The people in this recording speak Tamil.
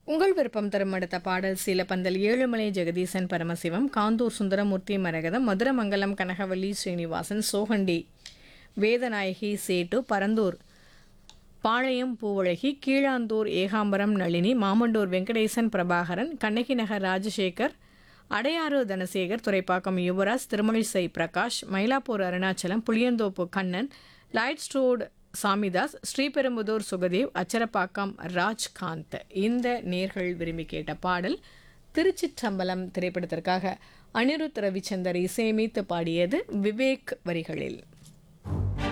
உங்கள் விருப்பம் தரும் அடுத்த பாடல் சீலப்பந்தல் ஏழுமலை ஜெகதீசன் பரமசிவம் காந்தூர் சுந்தரமூர்த்தி மரகதம் மதுரமங்கலம் கனகவல்லி ஸ்ரீனிவாசன் சோகண்டி வேதநாயகி சேட்டு பரந்தூர் பாளையம் பூவழகி கீழாந்தூர் ஏகாம்பரம் நளினி மாமண்டூர் வெங்கடேசன் பிரபாகரன் கண்ணகி நகர் ராஜசேகர் அடையாறு தனசேகர் துறைப்பாக்கம் யுவராஜ் திருமலிசை பிரகாஷ் மயிலாப்பூர் அருணாச்சலம் புளியந்தோப்பு கண்ணன் லைட்ஸ் ரோடு சாமிதாஸ் ஸ்ரீபெரும்புதூர் சுகதேவ் அச்சரப்பாக்கம் ராஜ்காந்த் இந்த நேர்கள் விரும்பி கேட்ட பாடல் திருச்சிற்றம்பலம் திரைப்படத்திற்காக அனிருத் ரவிச்சந்தர் இசையமைத்து பாடியது விவேக் வரிகளில்